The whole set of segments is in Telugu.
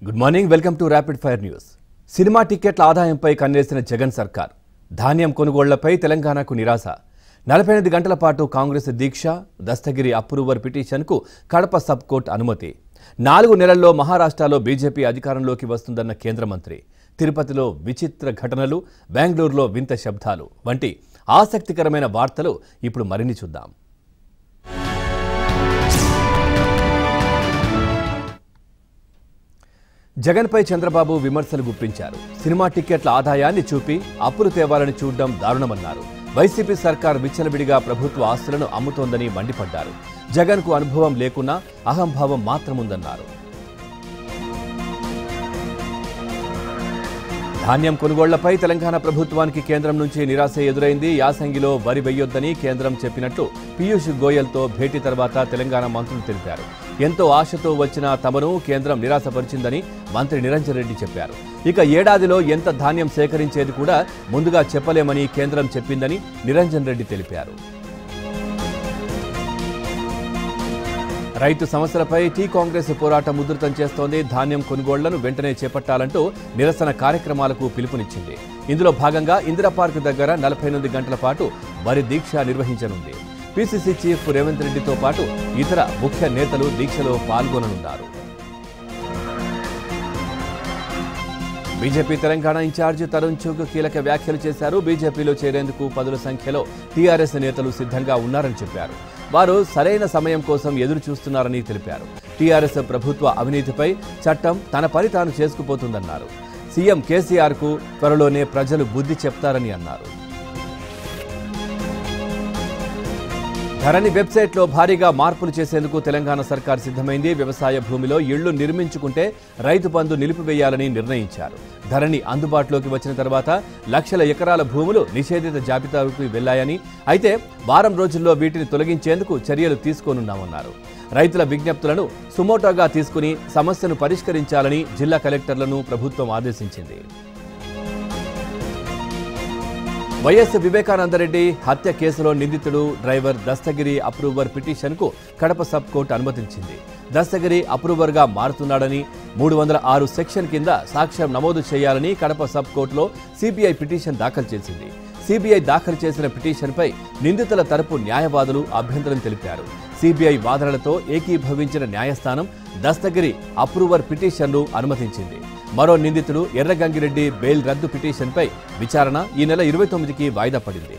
good morning welcome to rapid fire news cinema టిక్కెట్ల ఆదాయంపై కన్నేసిన జగన్ సర్కార్ ధాన్యం కొనుగోళ్లపై తెలంగాణకు నిరాశ నలభై ఎనిమిది గంటల పాటు కాంగ్రెస్ దీక్ష దస్తగిరి అప్రూవర్ పిటిషన్కు కడప సబ్ కోర్టు అనుమతి నాలుగు నెలల్లో మహారాష్ట్రలో బీజేపీ అధికారంలోకి వస్తుందన్న కేంద్ర మంత్రి తిరుపతిలో విచిత్ర ఘటనలు బెంగళూరులో వింత శబ్దాలు వంటి ఆసక్తికరమైన వార్తలు ఇప్పుడు మరిన్ని చూద్దాం జగన్పై చంద్రబాబు విమర్శలు గుప్పించారు సినిమా టిక్కెట్ల ఆదాయాన్ని చూపి అప్పులు తేవాలని చూడడం దారుణమన్నారు వైసీపీ సర్కార్ విచ్చలవిడిగా ప్రభుత్వ ఆస్తులను అమ్ముతోందని మండిపడ్డారు జగన్కు అనుభవం లేకున్నా అహంభావం మాత్రముందన్నారు ధాన్యం కొనుగోళ్లపై తెలంగాణ ప్రభుత్వానికి కేంద్రం నుంచి నిరాశ ఎదురైంది యాసంగిలో వరి వెయ్యొద్దని కేంద్రం చెప్పినట్లు పీయూష్ గోయల్తో భేటీ తర్వాత తెలంగాణ మంత్రులు తెలిపారు ఎంతో ఆశతో వచ్చిన తమను కేంద్రం నిరాశపరిచిందని మంత్రి నిరంజన్ రెడ్డి చెప్పారు ఇక ఏడాదిలో ఎంత ధాన్యం సేకరించేది కూడా ముందుగా చెప్పలేమని కేంద్రం చెప్పిందని నిరంజన్ రెడ్డి తెలిపారు రైతు సమస్యలపై టీ కాంగ్రెస్ పోరాటం ఉధృతం చేస్తోంది ధాన్యం కొనుగోళ్లను వెంటనే చేపట్టాలంటూ నిరసన కార్యక్రమాలకు పిలుపునిచ్చింది ఇందులో భాగంగా ఇందిరా పార్క్ దగ్గర నలభై ఎనిమిది గంటల పాటు వరి దీక్ష నిర్వహించనుంది పిసిసి చీఫ్ రేవంత్ రెడ్డితో పాటు ఇతర ముఖ్య నేతలు దీక్షలో పాల్గొననున్నారు బీజేపీ తెలంగాణ ఇన్ఛార్జ్ తరుణ్ చుగ్ కీలక వ్యాఖ్యలు చేశారు బీజేపీలో చేరేందుకు పదుల సంఖ్యలో టీఆర్ఎస్ నేతలు సిద్ధంగా ఉన్నారని చెప్పారు వారు సరైన సమయం కోసం ఎదురు చూస్తున్నారని తెలిపారు టీఆర్ఎస్ ప్రభుత్వ అవినీతిపై చట్టం తన పని తాను చేసుకుపోతుందన్నారు సీఎం కేసీఆర్ కు త్వరలోనే ప్రజలు బుద్ధి చెప్తారని అన్నారు ధరణి వెబ్సైట్లో భారీగా మార్పులు చేసేందుకు తెలంగాణ సర్కార్ సిద్ధమైంది వ్యవసాయ భూమిలో ఇళ్లు నిర్మించుకుంటే రైతు బంధు నిలిపివేయాలని నిర్ణయించారు ధరణి అందుబాటులోకి వచ్చిన తర్వాత లక్షల ఎకరాల భూములు నిషేధిత జాబితాకు వెళ్లాయని అయితే వారం రోజుల్లో వీటిని తొలగించేందుకు చర్యలు తీసుకోనున్నామన్నారు రైతుల విజ్ఞప్తులను సుమోటోగా తీసుకుని సమస్యను పరిష్కరించాలని జిల్లా కలెక్టర్లను ప్రభుత్వం ఆదేశించింది వైఎస్ వివేకానందరెడ్డి హత్య కేసులో నిందితుడు డ్రైవర్ దస్తగిరి అప్రూవర్ పిటిషన్కు కడప సబ్ కోర్టు అనుమతించింది దస్తగిరి అప్రూవర్గా మారుతున్నాడని మూడు వందల ఆరు సెక్షన్ కింద సాక్ష్యం నమోదు చేయాలని కడప సబ్ కోర్టులో సిబిఐ పిటిషన్ దాఖలు చేసింది సిబిఐ దాఖలు చేసిన పిటిషన్పై నిందితుల తరపు న్యాయవాదులు అభ్యంతరం తెలిపారు సిబిఐ వాదనలతో ఏకీభవించిన న్యాయస్థానం దస్తగిరి అప్రూవర్ పిటిషన్ను అనుమతించింది మరో నిందితుడు ఎర్రగంగిరెడ్డి బెయిల్ రద్దు పిటిషన్పై విచారణ ఈ నెల ఇరవై తొమ్మిదికి వాయిదా పడింది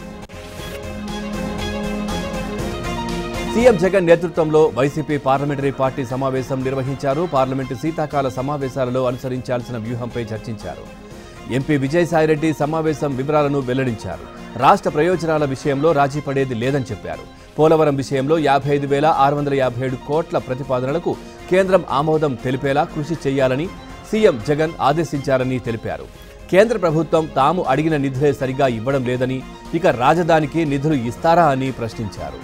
సీఎం జగన్ నేతృత్వంలో వైసీపీ పార్లమెంటరీ పార్టీ సమావేశం నిర్వహించారు పార్లమెంటు శీతాకాల సమావేశాలలో అనుసరించాల్సిన వ్యూహంపై చర్చించారు ఎంపీ విజయసాయిరెడ్డి సమావేశం వివరాలను వెల్లడించారు రాష్ట్ర ప్రయోజనాల విషయంలో రాజీ పడేది లేదని చెప్పారు పోలవరం విషయంలో యాభై ఐదు వేల ఆరు వందల యాభై ఏడు కోట్ల ప్రతిపాదనలకు కేంద్రం ఆమోదం తెలిపేలా కృషి చేయాలని సీఎం జగన్ ఆదేశించారని తెలిపారు కేంద్ర ప్రభుత్వం తాము అడిగిన నిధులే సరిగా ఇవ్వడం లేదని ఇక రాజధానికి నిధులు ఇస్తారా అని ప్రశ్నించారు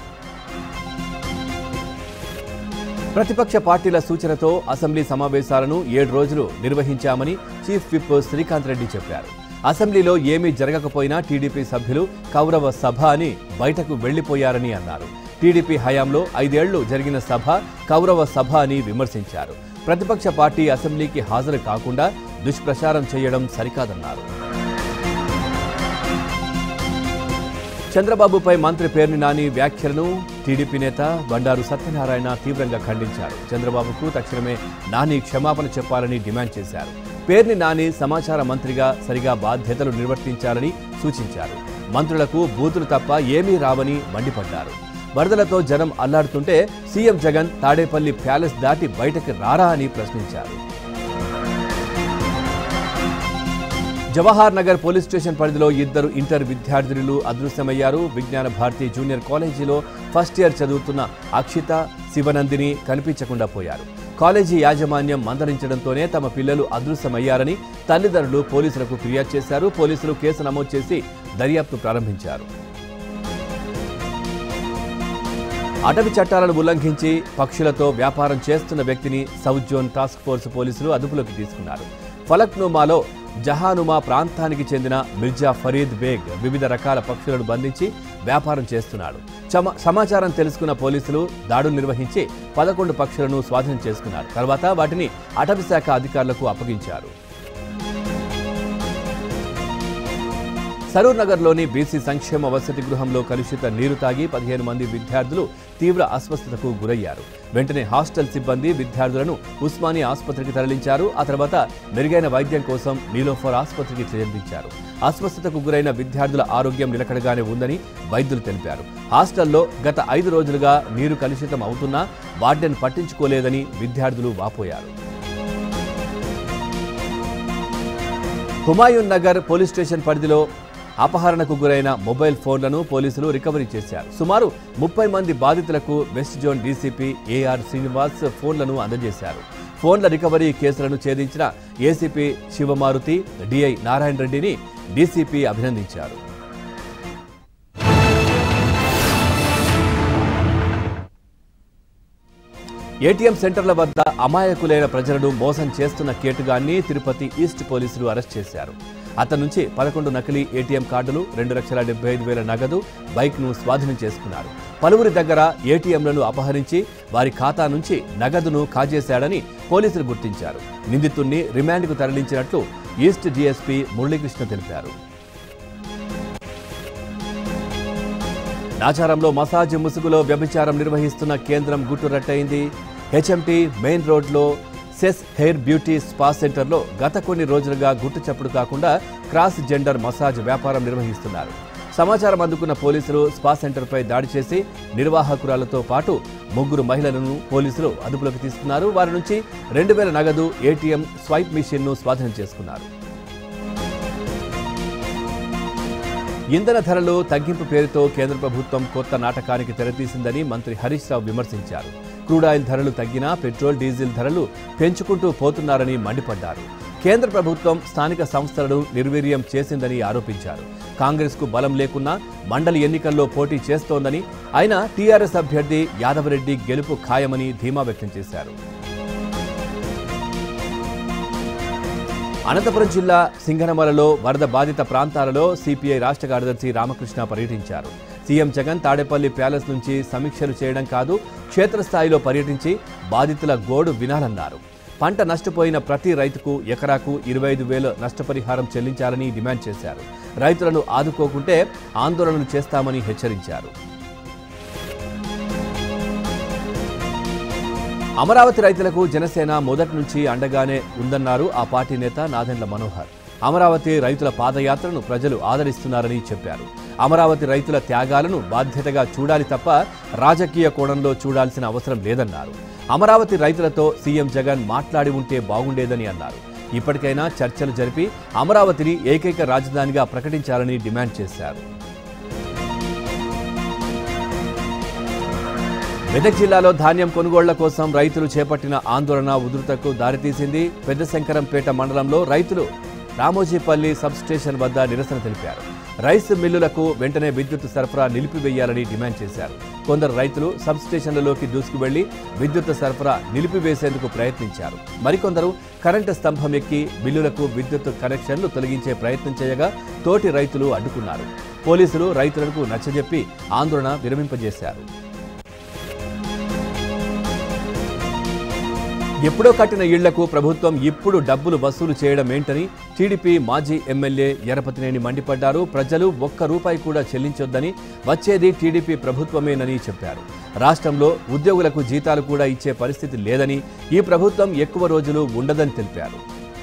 ప్రతిపక్ష పార్టీల సూచనతో అసెంబ్లీ సమావేశాలను ఏడు రోజులు నిర్వహించామని చీఫ్ విప్ శ్రీకాంత్ రెడ్డి చెప్పారు అసెంబ్లీలో ఏమీ జరగకపోయినా టీడీపీ సభ్యులు కౌరవ సభ అని బయటకు వెళ్లిపోయారని అన్నారు టీడీపీ హయాంలో ఐదేళ్లు జరిగిన సభ కౌరవ సభ అని విమర్శించారు ప్రతిపక్ష పార్టీ అసెంబ్లీకి హాజరు కాకుండా దుష్ప్రచారం చేయడం సరికాదన్నారు చంద్రబాబుపై మంత్రి పేర్ని నాని వ్యాఖ్యలను టీడీపీ నేత బండారు సత్యనారాయణ తీవ్రంగా ఖండించారు చంద్రబాబుకు తక్షణమే నాని క్షమాపణ చెప్పాలని డిమాండ్ చేశారు పేర్ని నాని సమాచార మంత్రిగా సరిగా బాధ్యతలు నిర్వర్తించాలని సూచించారు మంత్రులకు బూతులు తప్ప ఏమీ రావని మండిపడ్డారు వరదలతో జనం అల్లాడుతుంటే సీఎం జగన్ తాడేపల్లి ప్యాలెస్ దాటి బయటకు రారా అని ప్రశ్నించారు జవహర్ నగర్ పోలీస్ స్టేషన్ పరిధిలో ఇద్దరు ఇంటర్ విద్యార్థినులు అదృశ్యమయ్యారు విజ్ఞాన భారతి జూనియర్ కాలేజీలో ఫస్ట్ ఇయర్ చదువుతున్న అక్షిత శివనందిని కనిపించకుండా పోయారు కాలేజీ యాజమాన్యం మందలించడంతోనే తమ పిల్లలు అదృశ్యమయ్యారని తల్లిదండ్రులు పోలీసులకు ఫిర్యాదు చేశారు పోలీసులు కేసు నమోదు చేసి దర్యాప్తు ప్రారంభించారు అటవీ చట్టాలను ఉల్లంఘించి పక్షులతో వ్యాపారం చేస్తున్న వ్యక్తిని సౌత్ జోన్ టాస్క్ ఫోర్స్ పోలీసులు అదుపులోకి తీసుకున్నారు ఫలక్నుమాలో జహానుమా ప్రాంతానికి చెందిన మిర్జా ఫరీద్ బేగ్ వివిధ రకాల పక్షులను బంధించి వ్యాపారం చేస్తున్నాడు చమ- సమాచారం తెలుసుకున్న పోలీసులు దాడులు నిర్వహించి పదకొండు పక్షులను స్వాధీనం చేసుకున్నారు తర్వాత వాటిని అటవీ శాఖ అధికారులకు అప్పగించారు సరూర్ నగర్లోని బీసీ సంక్షేమ వసతి గృహంలో కలుషిత నీరు తాగి పదిహేను మంది విద్యార్థులు తీవ్ర అస్వస్థతకు గురయ్యారు వెంటనే హాస్టల్ సిబ్బంది విద్యార్థులను ఉస్మానియా ఆసుపత్రికి తరలించారు ఆ తర్వాత మెరుగైన వైద్యం కోసం నీలోఫర్ ఆసుపత్రికి చేర్పించారు అస్వస్థతకు గురైన విద్యార్థుల ఆరోగ్యం నిలకడగానే ఉందని వైద్యులు తెలిపారు హాస్టల్లో గత ఐదు రోజులుగా నీరు కలుషితం అవుతున్నా వార్డెన్ పట్టించుకోలేదని విద్యార్థులు వాపోయారు హుమాయూన్ నగర్ పోలీస్ స్టేషన్ పరిధిలో అపహరణకు గురైన మొబైల్ ఫోన్లను పోలీసులు రికవరీ చేశారు సుమారు ముప్పై మంది బాధితులకు west zone DCP AR Srinivas ఫోన్లను అందజేశారు ఫోన్ల రికవరీ కేసులను ఛేదించిన ఏసీపీ శివమారుతి డిఐ నారాయణ రెడ్డిని డీసీపీ అభినందించారు ఏటీఎం సెంటర్ల వద్ద అమాయకులైన ప్రజలను మోసం చేస్తున్న కేటుగాన్ని తిరుపతి ఈస్ట్ పోలీసులు అరెస్ట్ చేశారు అతని నుంచి పదకొండు నకిలీ ఏటీఎం కార్డులు రెండు లక్షల డెబ్బై ఐదు వేల నగదు బైక్ను స్వాధీనం చేసుకున్నారు పలువురి దగ్గర ఏటీఎంలను అపహరించి వారి ఖాతా నుంచి నగదును కాజేశాడని పోలీసులు గుర్తించారు నిందితుణ్ణి రిమాండ్కు తరలించినట్లు ఈస్ట్ డీఎస్పీ మురళీకృష్ణ తెలిపారు నాచారంలో మసాజ్ ముసుగులో వ్యభిచారం నిర్వహిస్తున్న కేంద్రం గుట్టురట్టయింది హెచ్ఎంటీ మెయిన్ రోడ్లో సెస్ హెయిర్ బ్యూటీ స్పా సెంటర్లో గత కొన్ని రోజులుగా గుట్టు చప్పుడు కాకుండా క్రాస్ జెండర్ మసాజ్ వ్యాపారం నిర్వహిస్తున్నారు సమాచారం అందుకున్న పోలీసులు స్పా సెంటర్పై దాడి చేసి నిర్వాహకురాలతో పాటు ముగ్గురు మహిళలను పోలీసులు అదుపులోకి తీసుకున్నారు వారి నుంచి రెండు వేల నగదు ఏటీఎం స్వైప్ మిషన్ను స్వాధీనం చేసుకున్నారు ఇంధన ధరలు తగ్గింపు పేరుతో కేంద్ర ప్రభుత్వం కొత్త నాటకానికి తెరతీసిందని మంత్రి హరీష్ రావు విమర్శించారు క్రూడ్ ఆయిల్ ధరలు తగ్గినా పెట్రోల్ డీజిల్ ధరలు పెంచుకుంటూ పోతున్నారని మండిపడ్డారు కేంద్ర ప్రభుత్వం స్థానిక సంస్థలను నిర్వీర్యం చేసిందని ఆరోపించారు కాంగ్రెస్కు బలం లేకున్నా మండలి ఎన్నికల్లో పోటీ చేస్తోందని ఆయన టీఆర్ఎస్ అభ్యర్థి యాదవరెడ్డి గెలుపు ఖాయమని ధీమా వ్యక్తం చేశారు అనంతపురం జిల్లా సింగనమలలో వరద బాధిత ప్రాంతాలలో సిపిఐ రాష్ట్ర కార్యదర్శి రామకృష్ణ పర్యటించారు సీఎం జగన్ తాడేపల్లి ప్యాలెస్ నుంచి సమీక్షలు చేయడం కాదు క్షేత్రస్థాయిలో పర్యటించి బాధితుల గోడు వినాలన్నారు పంట నష్టపోయిన ప్రతి రైతుకు ఎకరాకు ఇరవై ఐదు వేల నష్టపరిహారం చెల్లించాలని డిమాండ్ చేశారు రైతులను ఆదుకోకుంటే ఆందోళనలు చేస్తామని హెచ్చరించారు అమరావతి రైతులకు జనసేన మొదటి నుంచి అండగానే ఉందన్నారు ఆ పార్టీ నేత నాదెండ్ల మనోహర్ అమరావతి రైతుల పాదయాత్రను ప్రజలు ఆదరిస్తున్నారని చెప్పారు అమరావతి రైతుల త్యాగాలను బాధ్యతగా చూడాలి తప్ప రాజకీయ కోణంలో చూడాల్సిన అవసరం లేదన్నారు అమరావతి రైతులతో సీఎం జగన్ మాట్లాడి ఉంటే బాగుండేదని అన్నారు ఇప్పటికైనా చర్చలు జరిపి అమరావతిని ఏకైక రాజధానిగా ప్రకటించాలని డిమాండ్ చేశారు మెదక్ జిల్లాలో ధాన్యం కొనుగోళ్ల కోసం రైతులు చేపట్టిన ఆందోళన ఉధృతకు దారితీసింది పెద్దశంకరంపేట మండలంలో రైతులు రామోజీపల్లి సబ్స్టేషన్ వద్ద నిరసన తెలిపారు రైస్ మిల్లులకు వెంటనే విద్యుత్ సరఫరా నిలిపివేయాలని డిమాండ్ చేశారు కొందరు రైతులు సబ్స్టేషన్లలోకి దూసుకు వెళ్లి విద్యుత్ సరఫరా నిలిపివేసేందుకు ప్రయత్నించారు మరికొందరు కరెంటు స్తంభం ఎక్కి బిల్లులకు విద్యుత్ కనెక్షన్లు తొలగించే ప్రయత్నం చేయగా తోటి రైతులు అడ్డుకున్నారు పోలీసులు రైతులకు నచ్చజెప్పి ఆందోళన విరమింపజేశారు ఎప్పుడో కట్టిన ఇళ్లకు ప్రభుత్వం ఇప్పుడు డబ్బులు వసూలు చేయడం ఏంటని టీడీపీ మాజీ ఎమ్మెల్యే ఎరపతినేని మండిపడ్డారు ప్రజలు ఒక్క రూపాయి కూడా చెల్లించొద్దని వచ్చేది టీడీపీ ప్రభుత్వమేనని చెప్పారు రాష్ట్రంలో ఉద్యోగులకు జీతాలు కూడా ఇచ్చే పరిస్థితి లేదని ఈ ప్రభుత్వం ఎక్కువ రోజులు ఉండదని తెలిపారు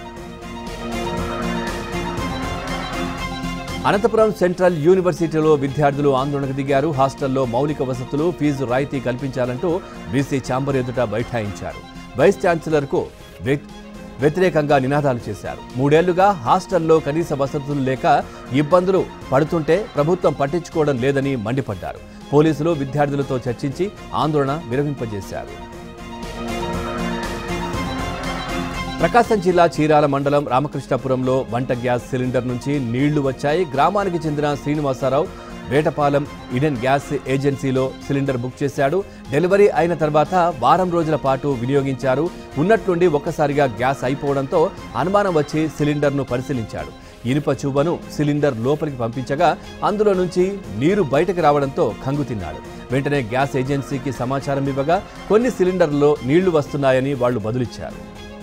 అనంతపురం సెంట్రల్ యూనివర్సిటీలో విద్యార్థులు ఆందోళనకు దిగారు హాస్టల్లో మౌలిక వసతులు ఫీజు రాయితీ కల్పించాలంటూ బీసీ ఛాంబర్ ఎదుట బైఠాయించారు వైస్ ఛాన్సలర్కు వ్య- వ్యతిరేకంగా నినాదాలు చేశారు మూడేళ్లుగా హాస్టల్లో కనీస వసతులు లేక ఇబ్బందులు పడుతుంటే ప్రభుత్వం పట్టించుకోవడం లేదని మండిపడ్డారు పోలీసులు విద్యార్థులతో చర్చించి ఆందోళన విరమింపజేశారు ప్రకాశం జిల్లా చీరాల మండలం రామకృష్ణపురంలో వంట గ్యాస్ సిలిండర్ నుంచి నీళ్లు వచ్చాయి గ్రామానికి చెందిన శ్రీనివాసరావు వేటపాలెం ఇండియన్ గ్యాస్ ఏజెన్సీలో సిలిండర్ బుక్ చేశాడు డెలివరీ అయిన తర్వాత వారం రోజుల పాటు వినియోగించారు ఉన్నట్లుండి ఒక్కసారిగా గ్యాస్ అయిపోవడంతో అనుమానం వచ్చి సిలిండర్ను పరిశీలించాడు ఇనుప చూబను సిలిండర్ లోపలికి పంపించగా అందులో నుంచి నీరు బయటకు రావడంతో కంగు తిన్నాడు వెంటనే గ్యాస్ ఏజెన్సీకి సమాచారం ఇవ్వగా కొన్ని సిలిండర్లలో నీళ్లు వస్తున్నాయని వాళ్లు బదులిచ్చారు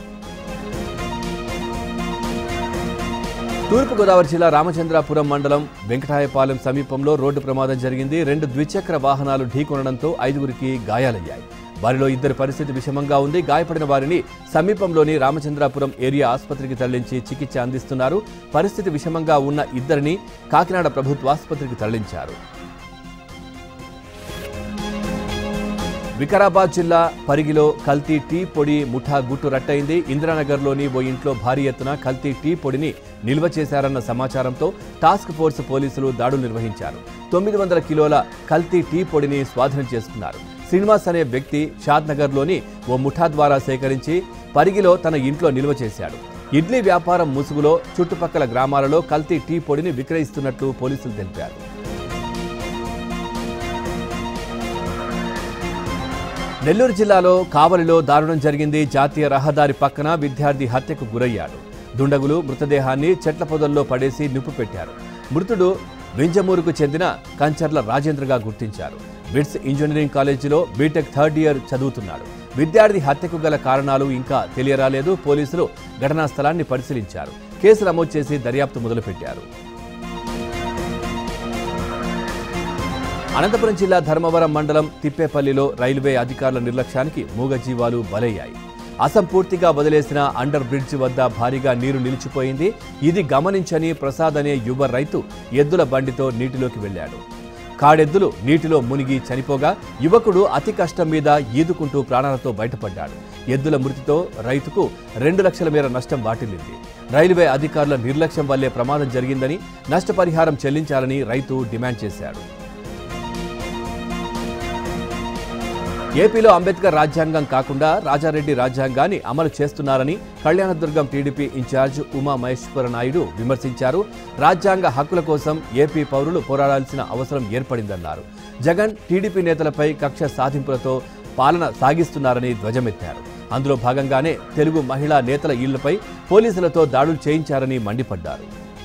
తూర్పుగోదావరి జిల్లా రామచంద్రాపురం మండలం వెంకటాయపాలెం సమీపంలో రోడ్డు ప్రమాదం జరిగింది రెండు ద్విచక్ర వాహనాలు ఢీకొనడంతో ఐదుగురికి గాయాలయ్యాయి వారిలో ఇద్దరి పరిస్థితి విషమంగా ఉంది గాయపడిన వారిని సమీపంలోని రామచంద్రాపురం ఏరియా ఆసుపత్రికి తరలించి చికిత్స అందిస్తున్నారు పరిస్థితి విషమంగా ఉన్న ఇద్దరిని కాకినాడ ప్రభుత్వ ఆసుపత్రికి తరలించారు వికారాబాద్ జిల్లా పరిగిలో కల్తీ టీ పొడి ముఠా గుట్టు రట్టయింది ఇందిరానగర్లోని ఓ ఇంట్లో భారీ ఎత్తున కల్తీ టీ పొడిని నిల్వ చేశారన్న సమాచారంతో టాస్క్ ఫోర్స్ పోలీసులు దాడులు నిర్వహించారు తొమ్మిది వందల కిలోల కల్తీ టీ పొడిని స్వాధీనం చేసుకున్నారు శ్రీనివాస్ అనే వ్యక్తి షాద్నగర్లోని ఓ ముఠా ద్వారా సేకరించి పరిగిలో తన ఇంట్లో నిల్వ చేశాడు ఇడ్లీ వ్యాపారం ముసుగులో చుట్టుపక్కల గ్రామాలలో కల్తీ టీ పొడిని విక్రయిస్తున్నట్లు పోలీసులు తెలిపారు నెల్లూరు జిల్లాలో కావలిలో దారుణం జరిగింది జాతీయ రహదారి పక్కన విద్యార్థి హత్యకు గురయ్యాడు దుండగులు మృతదేహాన్ని చెట్ల పొదల్లో పడేసి నిప్పు పెట్టారు మృతుడు వింజమూరుకు చెందిన కంచర్ల రాజేంద్రగా గుర్తించారు బిట్స్ ఇంజనీరింగ్ కాలేజీలో బీటెక్ థర్డ్ ఇయర్ చదువుతున్నాడు విద్యార్థి హత్యకు గల కారణాలు ఇంకా తెలియరాలేదు పోలీసులు ఘటనా స్థలాన్ని పరిశీలించారు కేసు నమోదు చేసి దర్యాప్తు మొదలుపెట్టారు అనంతపురం జిల్లా ధర్మవరం మండలం తిప్పేపల్లిలో రైల్వే అధికారుల నిర్లక్ష్యానికి మూగజీవాలు బలయ్యాయి అసంపూర్తిగా వదిలేసిన అండర్ బ్రిడ్జ్ వద్ద భారీగా నీరు నిలిచిపోయింది ఇది గమనించని ప్రసాద్ అనే యువ రైతు ఎద్దుల బండితో నీటిలోకి వెళ్ళాడు కాడెద్దులు నీటిలో మునిగి చనిపోగా యువకుడు అతి కష్టం మీద ఈదుకుంటూ ప్రాణాలతో బయటపడ్డాడు ఎద్దుల మృతితో రైతుకు రెండు లక్షల మేర నష్టం వాటిల్లింది రైల్వే అధికారుల నిర్లక్ష్యం వల్లే ప్రమాదం జరిగిందని నష్టపరిహారం చెల్లించాలని రైతు డిమాండ్ చేశాడు ఏపీలో అంబేద్కర్ రాజ్యాంగం కాకుండా రాజారెడ్డి రాజ్యాంగాన్ని అమలు చేస్తున్నారని కళ్యాణదుర్గం టీడీపీ ఇన్ఛార్జ్ ఉమా మహేశ్వర నాయుడు విమర్శించారు రాజ్యాంగ హక్కుల కోసం ఏపీ పౌరులు పోరాడాల్సిన అవసరం ఏర్పడిందన్నారు జగన్ టీడీపీ నేతలపై కక్ష సాధింపులతో పాలన సాగిస్తున్నారని ధ్వజమెత్తారు అందులో భాగంగానే తెలుగు మహిళా నేతల ఇళ్లపై పోలీసులతో దాడులు చేయించారని మండిపడ్డారు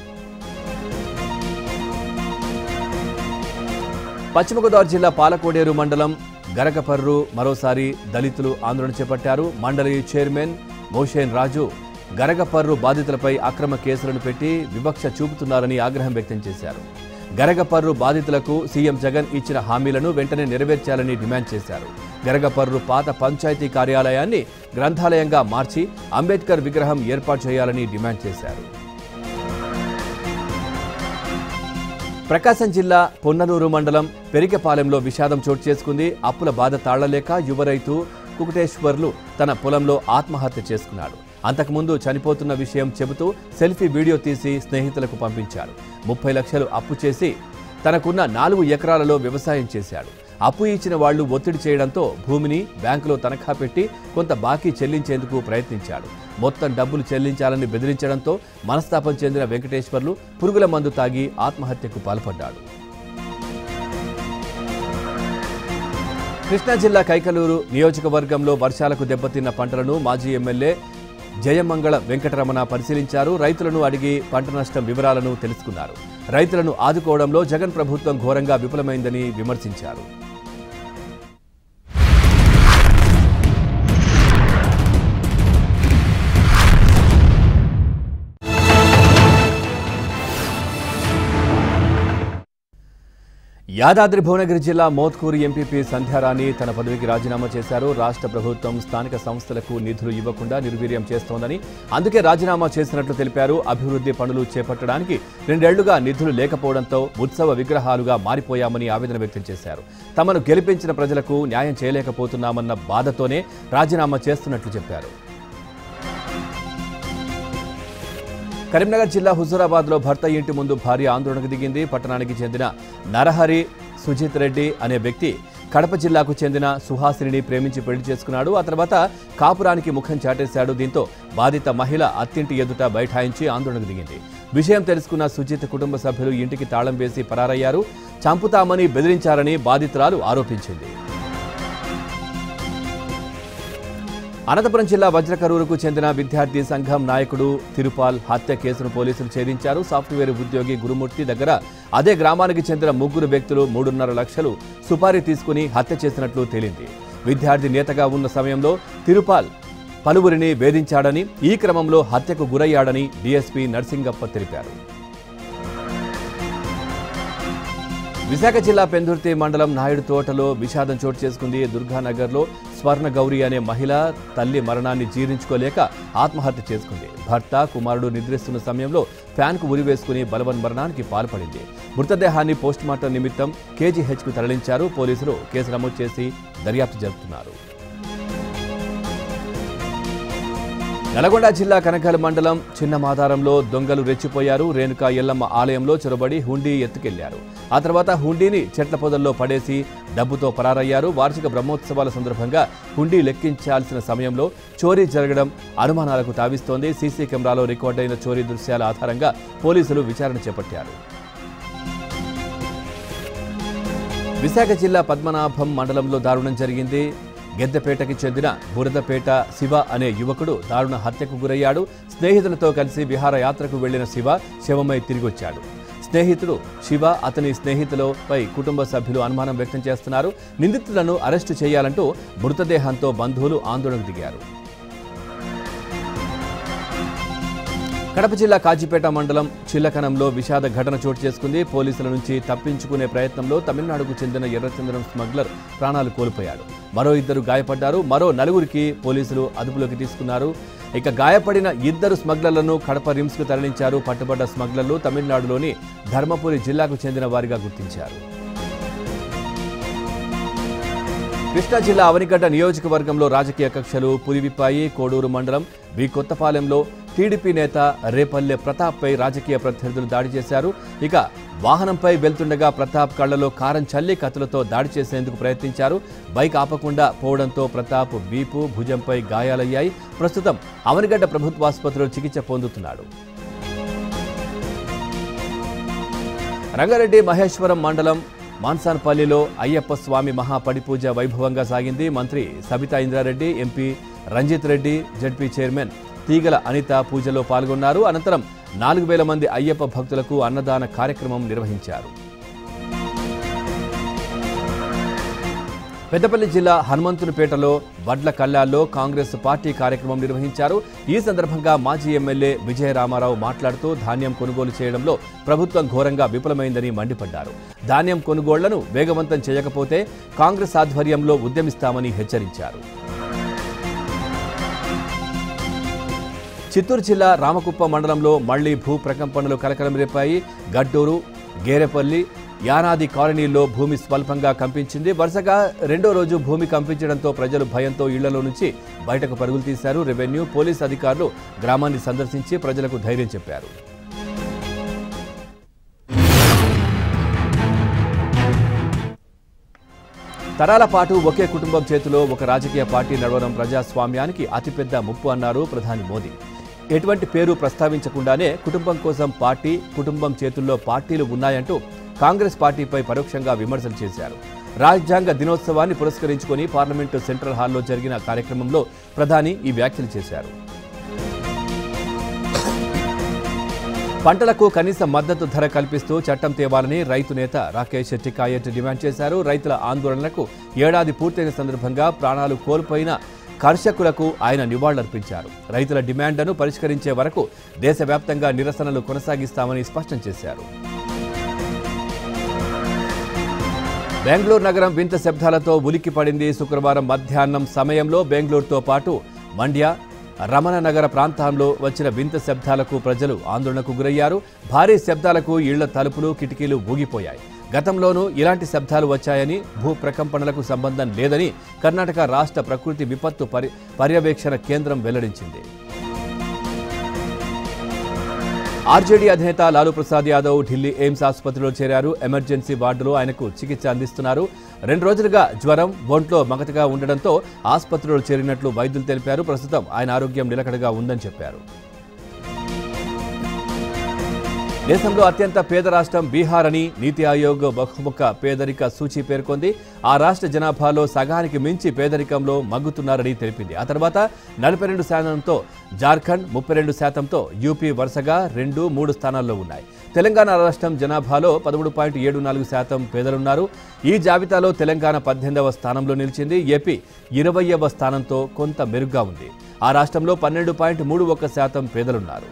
పశ్చిమ గోదావరి జిల్లా పాలకోడేరు మండలం గరకపర్రు మరోసారి దళితులు ఆందోళన చేపట్టారు మండలి చైర్మన్ మోషేన్ రాజు గరగపర్రు బాధితులపై అక్రమ కేసులను పెట్టి వివక్ష చూపుతున్నారని ఆగ్రహం వ్యక్తం చేశారు గరగపర్రు బాధితులకు సీఎం జగన్ ఇచ్చిన హామీలను వెంటనే నెరవేర్చాలని డిమాండ్ చేశారు గరగపర్రు పాత పంచాయతీ కార్యాలయాన్ని గ్రంథాలయంగా మార్చి అంబేద్కర్ విగ్రహం ఏర్పాటు చేయాలని డిమాండ్ చేశారు ప్రకాశం జిల్లా పొన్నలూరు మండలం పెరికపాలెంలో విషాదం చోటు చేసుకుంది అప్పుల బాధ తాళలేక యువ రైతు కుకుటేశ్వర్లు తన పొలంలో ఆత్మహత్య చేసుకున్నాడు అంతకుముందు చనిపోతున్న విషయం చెబుతూ సెల్ఫీ వీడియో తీసి స్నేహితులకు పంపించాడు ముప్పై లక్షలు అప్పు చేసి తనకున్న నాలుగు ఎకరాలలో వ్యవసాయం చేశాడు అప్పు ఇచ్చిన వాళ్లు ఒత్తిడి చేయడంతో భూమిని బ్యాంకులో తనఖా పెట్టి కొంత బాకీ చెల్లించేందుకు ప్రయత్నించాడు మొత్తం డబ్బులు చెల్లించాలని బెదిరించడంతో మనస్తాపం చెందిన వెంకటేశ్వర్లు పురుగుల మందు తాగి ఆత్మహత్యకు పాల్పడ్డాడు కృష్ణా జిల్లా కైకలూరు నియోజకవర్గంలో వర్షాలకు దెబ్బతిన్న పంటలను మాజీ ఎమ్మెల్యే జయమంగళ వెంకటరమణ పరిశీలించారు రైతులను అడిగి పంట నష్టం వివరాలను తెలుసుకున్నారు రైతులను ఆదుకోవడంలో జగన్ ప్రభుత్వం ఘోరంగా విఫలమైందని విమర్శించారు యాదాద్రి భువనగిరి జిల్లా మోత్కూరు ఎంపీపీ సంధ్యారాణి తన పదవికి రాజీనామా చేశారు రాష్ట్ర ప్రభుత్వం స్థానిక సంస్థలకు నిధులు ఇవ్వకుండా నిర్వీర్యం చేస్తోందని అందుకే రాజీనామా చేసినట్లు తెలిపారు అభివృద్ధి పనులు చేపట్టడానికి రెండేళ్లుగా నిధులు లేకపోవడంతో ఉత్సవ విగ్రహాలుగా మారిపోయామని ఆవేదన వ్యక్తం చేశారు తమను గెలిపించిన ప్రజలకు న్యాయం చేయలేకపోతున్నామన్న బాధతోనే రాజీనామా చేస్తున్నట్లు చెప్పారు కరీంనగర్ జిల్లా హుజూరాబాద్ లో భర్త ఇంటి ముందు భార్య ఆందోళనకు దిగింది పట్టణానికి చెందిన నరహరి సుజిత్ రెడ్డి అనే వ్యక్తి కడప జిల్లాకు చెందిన సుహాసిని ప్రేమించి పెళ్లి చేసుకున్నాడు ఆ తర్వాత కాపురానికి ముఖం చాటేశాడు దీంతో బాధిత మహిళ అత్తింటి ఎదుట బైఠాయించి ఆందోళనకు దిగింది విషయం తెలుసుకున్న సుజిత్ కుటుంబ సభ్యులు ఇంటికి తాళం వేసి పరారయ్యారు చంపుతామని బెదిరించారని బాధితురాలు ఆరోపించింది అనంతపురం జిల్లా వజ్రకరూరుకు చెందిన విద్యార్థి సంఘం నాయకుడు తిరుపాల్ హత్య కేసును పోలీసులు ఛేదించారు సాఫ్ట్వేర్ ఉద్యోగి గురుమూర్తి దగ్గర అదే గ్రామానికి చెందిన ముగ్గురు వ్యక్తులు మూడున్నర లక్షలు సుపారీ తీసుకుని హత్య చేసినట్లు తేలింది విద్యార్థి నేతగా ఉన్న సమయంలో తిరుపాల్ పలువురిని వేధించాడని ఈ క్రమంలో హత్యకు గురయ్యాడని డీఎస్పీ నర్సింగప్ప తెలిపారు విశాఖ జిల్లా పెందుర్తి మండలం నాయుడు తోటలో విషాదం చోటు చేసుకుంది దుర్గానగర్లో స్వర్ణ గౌరి అనే మహిళ తల్లి మరణాన్ని జీర్ణించుకోలేక ఆత్మహత్య చేసుకుంది భర్త కుమారుడు నిద్రిస్తున్న సమయంలో ఫ్యాన్కు ఉరివేసుకుని బలవన్ మరణానికి పాల్పడింది మృతదేహాన్ని పోస్టుమార్టం నిమిత్తం కేజీహెచ్కు తరలించారు పోలీసులు కేసు నమోదు చేసి దర్యాప్తు జరుపుతున్నారు నల్గొండ జిల్లా కనకాల మండలం చిన్న మాదారంలో దొంగలు రెచ్చిపోయారు రేణుకా ఎల్లమ్మ ఆలయంలో చొరబడి హుండీ ఎత్తుకెళ్లారు ఆ తర్వాత హుండీని చెట్ల పొదల్లో పడేసి డబ్బుతో పరారయ్యారు వార్షిక బ్రహ్మోత్సవాల సందర్భంగా హుండీ లెక్కించాల్సిన సమయంలో చోరీ జరగడం అనుమానాలకు తావిస్తోంది సీసీ కెమెరాలో రికార్డైన చోరీ దృశ్యాల ఆధారంగా పోలీసులు విచారణ చేపట్టారు విశాఖ జిల్లా పద్మనాభం మండలంలో దారుణం జరిగింది గెద్దపేటకి చెందిన బురదపేట శివ అనే యువకుడు దారుణ హత్యకు గురయ్యాడు స్నేహితులతో కలిసి విహారయాత్రకు వెళ్లిన శివ శవమై తిరిగొచ్చాడు స్నేహితుడు శివ అతని స్నేహితులపై కుటుంబ సభ్యులు అనుమానం వ్యక్తం చేస్తున్నారు నిందితులను అరెస్టు చేయాలంటూ మృతదేహంతో బంధువులు ఆందోళనకు దిగారు కడప జిల్లా కాజీపేట మండలం చిల్లకనంలో విషాద ఘటన చోటు చేసుకుంది పోలీసుల నుంచి తప్పించుకునే ప్రయత్నంలో తమిళనాడుకు చెందిన ఎర్రచందనం స్మగ్లర్ ప్రాణాలు కోల్పోయాడు మరో ఇద్దరు గాయపడ్డారు మరో నలుగురికి పోలీసులు అదుపులోకి తీసుకున్నారు ఇక గాయపడిన ఇద్దరు స్మగ్లర్లను కడప రిమ్స్కు తరలించారు పట్టుబడ్డ స్మగ్లర్లు తమిళనాడులోని ధర్మపురి జిల్లాకు చెందిన వారిగా గుర్తించారు కృష్ణా జిల్లా అవనిగడ్డ నియోజకవర్గంలో రాజకీయ కక్షలు పురివిప్పాయి కోడూరు మండలం బి కొత్తపాలెంలో టీడీపీ నేత రేపల్లె ప్రతాప్పై రాజకీయ ప్రత్యర్థులు దాడి చేశారు ఇక వాహనంపై వెళ్తుండగా ప్రతాప్ కళ్లలో కారం చల్లి కత్తులతో దాడి చేసేందుకు ప్రయత్నించారు బైక్ ఆపకుండా పోవడంతో ప్రతాప్ వీపు భుజంపై గాయాలయ్యాయి ప్రస్తుతం అవనిగడ్డ ప్రభుత్వాసుపత్రిలో చికిత్స పొందుతున్నాడు రంగారెడ్డి మహేశ్వరం మండలం మాన్సాన్పల్లిలో అయ్యప్ప స్వామి మహాపడిపూజ వైభవంగా సాగింది మంత్రి Sabitha Indra Reddy MP Ranjith Reddy ZP chairman Teegala Anitha పూజలో పాల్గొన్నారు అనంతరం నాలుగు వేల మంది అయ్యప్ప భక్తులకు అన్నదాన కార్యక్రమం నిర్వహించారు పెద్దపల్లి జిల్లా హనుమంతునిపేటలో వడ్ల కల్లాల్లో కాంగ్రెస్ పార్టీ కార్యక్రమం నిర్వహించారు ఈ సందర్భంగా మాజీ ఎమ్మెల్యే విజయ రామారావు మాట్లాడుతూ ధాన్యం కొనుగోలు చేయడంలో ప్రభుత్వం ఘోరంగా విఫలమైందని మండిపడ్డారు ధాన్యం కొనుగోళ్లను వేగవంతం చేయకపోతే కాంగ్రెస్ ఆధ్వర్యంలో ఉద్యమిస్తామని హెచ్చరించారు చిత్తూరు జిల్లా రామకుప్ప మండలంలో మళ్లీ భూ ప్రకంపనలు కలకలం రేపాయి గడ్డూరు గేరెపల్లి యానాది కాలనీల్లో భూమి స్వల్పంగా కంపించింది వరుసగా రెండో రోజు భూమి కంపించడంతో ప్రజలు భయంతో ఇళ్లలో నుంచి బయటకు పరుగులు తీశారు రెవెన్యూ పోలీస్ అధికారులు గ్రామాన్ని సందర్శించి ప్రజలకు ధైర్యం చెప్పారు తరాల పాటు ఒకే కుటుంబం చేతిలో ఒక రాజకీయ పార్టీ నడవడం ప్రజాస్వామ్యానికి అతిపెద్ద ముప్పు అన్నారు ప్రధాని మోదీ ఎటువంటి పేరు ప్రస్తావించకుండానే కుటుంబం కోసం పార్టీ కుటుంబం చేతుల్లో పార్టీలు ఉన్నాయంటూ కాంగ్రెస్ పార్టీపై పరోక్షంగా విమర్శలు చేశారు రాజ్యాంగ దినోత్సవాన్ని పురస్కరించుకొని పార్లమెంటు సెంట్రల్ హాల్లో జరిగిన కార్యక్రమంలో ప్రధాని ఈ వ్యాఖ్యలు చేశారు పంటలకు కనీస మద్దతు ధర కల్పిస్తూ చట్టం తేవాలని రైతు నేత రాకేష్ టికాయట్ డిమాండ్ చేశారు రైతుల ఆందోళనలకు ఏడాది పూర్తయిన సందర్భంగా ప్రాణాలు కోల్పోయిన కర్షకులకు ఆయన నివాళులర్పించారు రైతుల డిమాండ్లను పరిష్కరించే వరకు దేశవ్యాప్తంగా నిరసనలు కొనసాగిస్తామని స్పష్టం చేశారు బెంగళూరు నగరం వింత శబ్దాలతో ఉలిక్కిపడింది శుక్రవారం మధ్యాహ్నం సమయంలో బెంగళూరుతో పాటు మండ్య రమణ నగర ప్రాంతాల్లో వచ్చిన వింత శబ్దాలకు ప్రజలు ఆందోళనకు గురయ్యారు భారీ శబ్దాలకు ఇళ్ల తలుపులు కిటికీలు ఊగిపోయాయి గతంలోనూ ఇలాంటి శబ్దాలు వచ్చాయని భూ ప్రకంపనలకు సంబంధం లేదని కర్ణాటక రాష్ట్ర ప్రకృతి విపత్తు పరి పర్యవేక్షణ కేంద్రం వెల్లడించింది ఆర్జేడీ అధినేత లాలూ ప్రసాద్ యాదవ్ ఢిల్లీ ఎయిమ్స్ ఆసుపత్రిలో చేరారు ఎమర్జెన్సీ వార్డులో ఆయనకు చికిత్స అందిస్తున్నారు రెండు రోజులుగా జ్వరం ఒంట్లో మగతగా ఉండడంతో ఆసుపత్రిలో చేరినట్లు వైద్యులు తెలిపారు ప్రస్తుతం ఆయన ఆరోగ్యం నిలకడగా ఉందని చెప్పారు దేశంలో అత్యంత పేద రాష్ట్రం బీహార్ అని నీతి ఆయోగ్ బహుముఖ పేదరిక సూచి పేర్కొంది ఆ రాష్ట్ర జనాభాలో సగానికి మించి పేదరికంలో మగ్గుతున్నారని తెలిపింది ఆ తర్వాత నలభై రెండు శాతంతో జార్ఖండ్ ముప్పై రెండు శాతంతో యూపీ వరుసగా రెండు మూడు స్థానాల్లో ఉన్నాయి తెలంగాణ రాష్ట్రం జనాభాలో పదమూడు పాయింట్ ఏడు నాలుగు శాతం పేదలున్నారు ఈ జాబితాలో తెలంగాణ పద్దెనిమిదవ స్థానంలో నిలిచింది ఏపీ ఇరవయవ స్థానంతో కొంత మెరుగ్గా ఉంది ఆ రాష్ట్రంలో పన్నెండు పాయింట్ మూడు ఒక్క శాతం పేదలున్నారు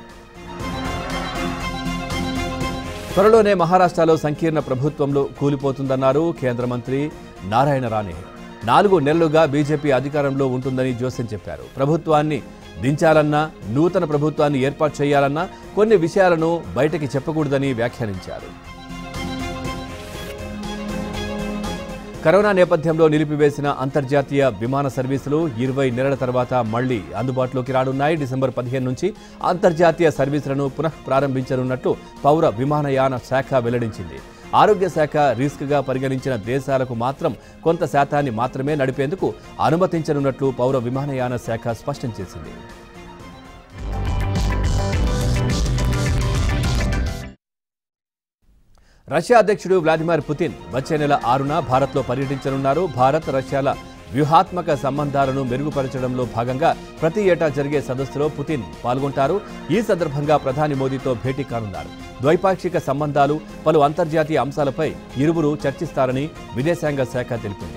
త్వరలోనే మహారాష్ట్రలో సంకీర్ణ ప్రభుత్వంలో కూలిపోతుందన్నారు కేంద్ర మంత్రి నారాయణ రాణే నాలుగు నెలలుగా బీజేపీ అధికారంలో ఉంటుందని జోసెన్ చెప్పారు ప్రభుత్వాన్ని దించాలన్నా నూతన ప్రభుత్వాన్ని ఏర్పాటు చేయాలన్నా కొన్ని విషయాలను బయటకి చెప్పకూడదని వ్యాఖ్యానించారు కరోనా నేపథ్యంలో నిలిపివేసిన అంతర్జాతీయ విమాన సర్వీసులు ఇరవై నెలల తర్వాత మళ్లీ అందుబాటులోకి రానున్నాయి డిసెంబర్ పదిహేను నుంచి అంతర్జాతీయ సర్వీసులను పునః ప్రారంభించనున్నట్లు పౌర విమానయాన శాఖ వెల్లడించింది ఆరోగ్య శాఖ రిస్క్గా పరిగణించిన దేశాలకు మాత్రం కొంత శాతాన్ని మాత్రమే నడిపేందుకు అనుమతించనున్నట్లు పౌర విమానయాన శాఖ స్పష్టం చేసింది రష్యా అధ్యక్షుడు వ్లాదిమిర్ పుతిన్ వచ్చే నెల ఆరున భారత్లో పర్యటించనున్నారు భారత్ రష్యాల వ్యూహాత్మక సంబంధాలను మెరుగుపరచడంలో భాగంగా ప్రతి ఏటా జరిగే సదస్సులో పుతిన్ పాల్గొంటారు ఈ సందర్భంగా ప్రధాని మోదీతో భేటీ కానున్నారు ద్వైపాక్షిక సంబంధాలు పలు అంతర్జాతీయ అంశాలపై ఇరువురు చర్చిస్తారని విదేశాంగ శాఖ తెలిపింది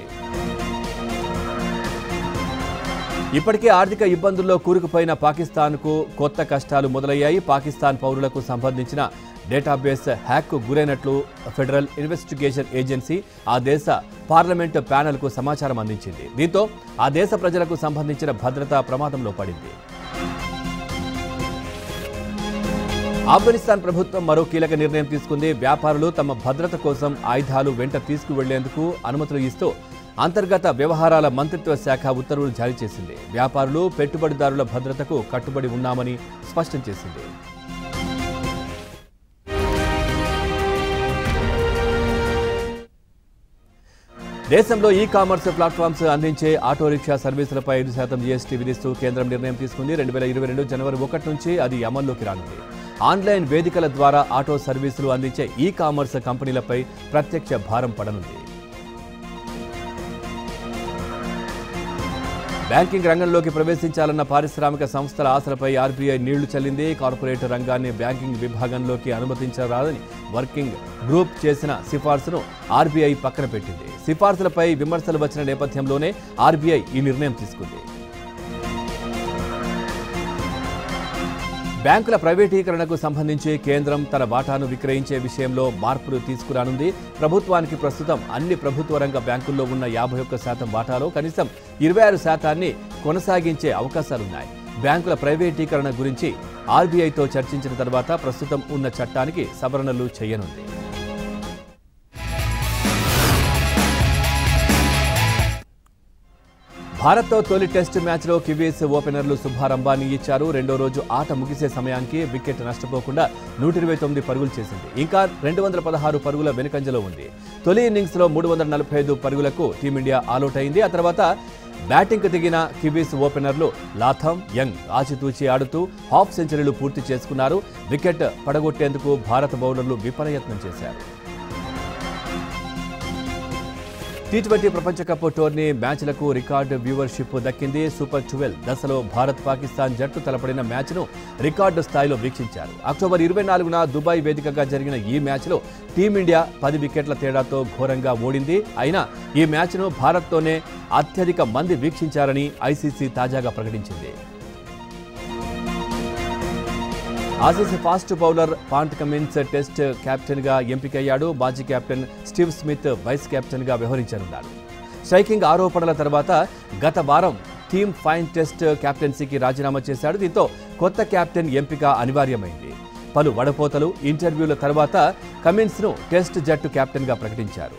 ఇప్పటికే ఆర్థిక ఇబ్బందుల్లో కూరుకుపోయిన పాకిస్తాన్కు కొత్త కష్టాలు మొదలయ్యాయి పాకిస్తాన్ పౌరులకు సంబంధించిన డేటాబేస్ హ్యాక్కు గురైనట్లు ఫెడరల్ ఇన్వెస్టిగేషన్ ఏజెన్సీ ఆ దేశ పార్లమెంటు ప్యానెల్కు సమాచారం అందించింది దీంతో ఆ దేశ ప్రజలకు సంబంధించిన భద్రతా ప్రమాదంలో పడింది ఆఫ్ఘనిస్తాన్ ప్రభుత్వం మరో కీలక నిర్ణయం తీసుకుంది వ్యాపారులు తమ భద్రత కోసం ఆయుధాలు వెంట తీసుకువెళ్లేందుకు అనుమతులు ఇస్తూ అంతర్గత వ్యవహారాల మంత్రిత్వ శాఖ ఉత్తర్వులు జారీ చేసింది వ్యాపారులు పెట్టుబడిదారుల భద్రతకు కట్టుబడి ఉన్నామని స్పష్టం చేసింది దేశంలో ఈ కామర్స్ ప్లాట్ఫామ్స్ అందించే ఆటో రిక్షా సర్వీసులపై ఐదు శాతం జీఎస్టీ విధిస్తూ కేంద్రం నిర్ణయం తీసుకుంది రెండు వేల ఇరవై రెండు జనవరి ఒకటి నుంచి అది అమల్లోకి రానుంది ఆన్లైన్ వేదికల ద్వారా ఆటో సర్వీసులు అందించే ఈ కామర్స్ కంపెనీలపై ప్రత్యక్ష భారం పడనుంది బ్యాంకింగ్ రంగంలోకి ప్రవేశించాలన్న పారిశ్రామిక సంస్థల ఆశలపై ఆర్బీఐ నీళ్లు చల్లింది కార్పొరేట్ రంగాన్ని బ్యాంకింగ్ విభాగంలోకి అనుమతించరాదని వర్కింగ్ గ్రూప్ చేసిన సిఫార్సును ఆర్బీఐ పక్కన పెట్టింది సిఫార్సులపై విమర్శలు వచ్చిన నేపథ్యంలోనే ఆర్బీఐ ఈ నిర్ణయం తీసుకుంది బ్యాంకుల ప్రైవేటీకరణకు సంబంధించి కేంద్రం తన వాటాను విక్రయించే విషయంలో మార్పులు తీసుకురానుంది ప్రభుత్వానికి ప్రస్తుతం అన్ని ప్రభుత్వ రంగ బ్యాంకుల్లో ఉన్న యాభై ఒక్క శాతం వాటాలో కనీసం ఇరవై ఆరు శాతాన్ని కొనసాగించే అవకాశాలున్నాయి బ్యాంకుల ప్రైవేటీకరణ గురించి ఆర్బీఐతో చర్చించిన తర్వాత ప్రస్తుతం ఉన్న చట్టానికి సవరణలు చేయనుంది భారత్తో తొలి టెస్టు మ్యాచ్లో కివీస్ ఓపెనర్లు శుభారంభాన్ని ఇచ్చారు రెండో రోజు ఆట ముగిసే సమయానికి వికెట్ నష్టపోకుండా నూట ఇరవై తొమ్మిది పరుగులు చేసింది ఇంకా రెండు వందల పదహారు పరుగుల వెనుకంజలో ఉంది తొలి ఇన్నింగ్స్లో మూడు వందల నలభై ఐదు పరుగులకు టీమిండియా ఆలౌట్ అయింది ఆ తర్వాత బ్యాటింగ్కు దిగిన కివీస్ ఓపెనర్లు లాథమ్ యంగ్ ఆచితూచి ఆడుతూ హాఫ్ సెంచరీలు పూర్తి చేసుకున్నారు వికెట్ పడగొట్టేందుకు భారత బౌలర్లు విఫలయత్నం చేశారు టీ ట్వంటీ ప్రపంచ కప్ టోర్నీ మ్యాచ్లకు రికార్డు వ్యూవర్షిప్ దక్కింది సూపర్ ట్వెల్వ్ దశలో భారత్ పాకిస్తాన్ జట్టు తలపడిన మ్యాచ్ను రికార్డు స్థాయిలో వీక్షించారు అక్టోబర్ ఇరవై నాలుగున దుబాయ్ వేదికగా జరిగిన ఈ మ్యాచ్లో టీమిండియా పది వికెట్ల తేడాతో ఘోరంగా ఓడింది అయినా ఈ మ్యాచ్ను భారత్తోనే అత్యధిక మంది వీక్షించారని ఐసీసీ తాజాగా ప్రకటించింది Aussies fast bowler Pat Cummins test captain గా ఎంపికయ్యాడు మాజీ captain Steve Smith vice captain గా వ్యవహరించనున్నాడు స్ట్రైకింగ్ ఆరోపణల తర్వాత గత వారం టీమ్ ఫైన్ టెస్ట్ కెప్టెన్సీకి రాజీనామా చేశాడు దీంతో కొత్త కెప్టెన్ ఎంపిక అనివార్యమైంది పలు వడపోతలు ఇంటర్వ్యూల తర్వాత కమిన్స్ ను టెస్ట్ జట్టు కెప్టెన్ గా ప్రకటించారు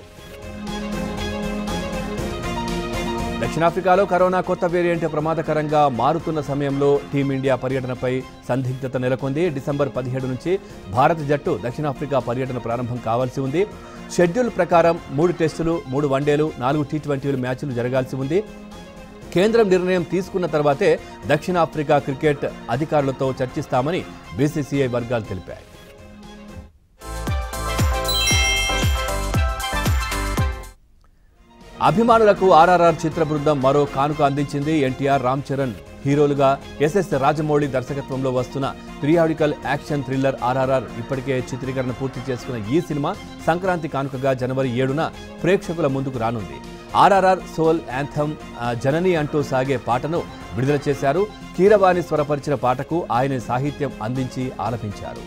దక్షిణాఫ్రికాలో కరోనా కొత్త వేరియంట్ ప్రమాదకరంగా మారుతున్న సమయంలో టీమిండియా పర్యటనపై సందిగ్ధత నెలకొంది డిసెంబర్ పదిహేడు నుంచి భారత జట్టు దక్షిణాఫ్రికా పర్యటన ప్రారంభం కావాల్సి ఉంది షెడ్యూల్ ప్రకారం మూడు టెస్టులు మూడు వన్డేలు నాలుగు టీ ట్వంటీలు మ్యాచ్లు జరగాల్సి ఉంది కేంద్రం నిర్ణయం తీసుకున్న తర్వాతే దక్షిణాఫ్రికా క్రికెట్ అధికారులతో చర్చిస్తామని బీసీసీఐ వర్గాలు తెలిపాయి అభిమానులకు ఆర్ఆర్ఆర్ చిత్ర బృందం మరో కానుక అందించింది ఎన్టీఆర్ రామ్ చరణ్ హీరోలుగా ఎస్ఎస్ రాజమౌళి దర్శకత్వంలో వస్తున్న పిరియాడికల్ యాక్షన్ థ్రిల్లర్ ఆర్ఆర్ఆర్ ఇప్పటికే చిత్రీకరణ పూర్తి చేసుకున్న ఈ సినిమా సంక్రాంతి కానుకగా జనవరి ఏడున ప్రేక్షకుల ముందుకు రానుంది ఆర్ఆర్ఆర్ సోల్ యాంథమ్ ఆ, జనని అంటూ సాగే పాటను విడుదల చేశారు కీరవాణి స్వరపరిచిన పాటకు ఆయన సాహిత్యం అందించి ఆలపించారు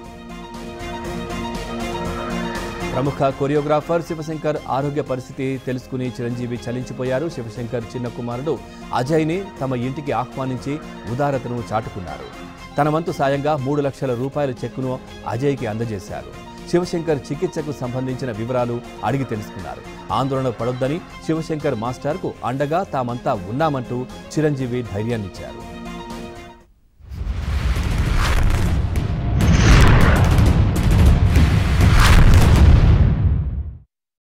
ప్రముఖ కొరియోగ్రాఫర్ శివశంకర్ ఆరోగ్య పరిస్థితి తెలుసుకుని చిరంజీవి చలించిపోయారు శివశంకర్ చిన్న కుమారుడు అజయ్ని తమ ఇంటికి ఆహ్వానించి ఉదారతను చాటుకున్నారు తన వంతు సాయంగా మూడు లక్షల రూపాయల చెక్కును అజయ్కి అందజేశారు శివశంకర్ చికిత్సకు సంబంధించిన వివరాలు అడిగి తెలుసుకున్నారు ఆందోళన పడొద్దని శివశంకర్ మాస్టర్కు అండగా తామంతా ఉన్నామంటూ చిరంజీవి ధైర్యాన్నిచ్చారు